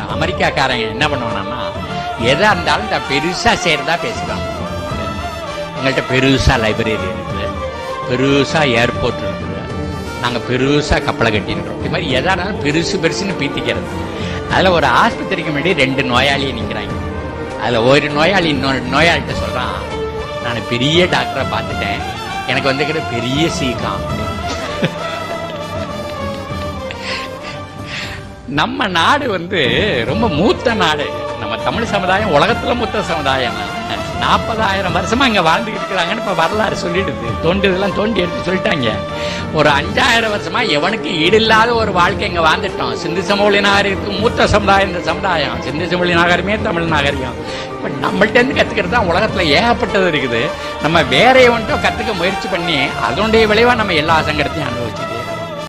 அமெரிக்காக்காரங்க என்ன பண்ணுவாங்கன்னா எதா இருந்தாலும் இந்த பெருசா செய்யறதா பேசுவாங்க எங்கள்கிட்ட பெருசா லைப்ரரி இருக்குது பெருசா ஏர்போர்ட் இருக்குது நாங்க பெருசா கப்பலை கட்டியிருக்கிறோம் இது மாதிரி எதா இருந்தாலும் பெருசு பெருசுன்னு பீத்திக்கிறது அதுல ஒரு ஆஸ்பத்திரிக்கு முன்னாடி ரெண்டு நோயாளியை நிக்கிறாங்க அதுல ஒரு நோயாளி இன்னொரு நோயாளிகிட்ட சொல்றான் நான் பெரிய டாக்டரை பார்த்துட்டேன் எனக்கு வந்துக்கிற பெரிய சீக்கம் நம்ம நாடு வந்து ரொம்ப மூத்த நாடு நம்ம தமிழ் சமுதாயம் உலகத்துல மூத்த சமுதாயம் நாற்பதாயிரம் வருஷமா இங்க வாழ்ந்துட்டு இருக்கிறாங்கன்னு இப்ப வரலாறு சொல்லிடுது தோண்டியதெல்லாம் தோண்டி எடுத்து சொல்லிட்டாங்க ஒரு அஞ்சாயிரம் வருஷமா எவனுக்கு ஈடில்லாத ஒரு வாழ்க்கை இங்க வாழ்ந்துட்டோம் சிந்து சமவெளி நாகரிகத்துக்கு மூத்த சமுதாயம் இந்த சமுதாயம் சிந்து சமவெளி நாகரிகமே தமிழ் நாகரிகம் இப்ப நம்மள்ட்ட இருந்து கத்துக்கிறது தான் உலகத்துல ஏகப்பட்டது இருக்குது நம்ம வேற எவன்ட்டோ கத்துக்க முயற்சி பண்ணி அதனுடைய விளைவா நம்ம எல்லா சங்கடத்தையும் அனுபவிக்கிறோம்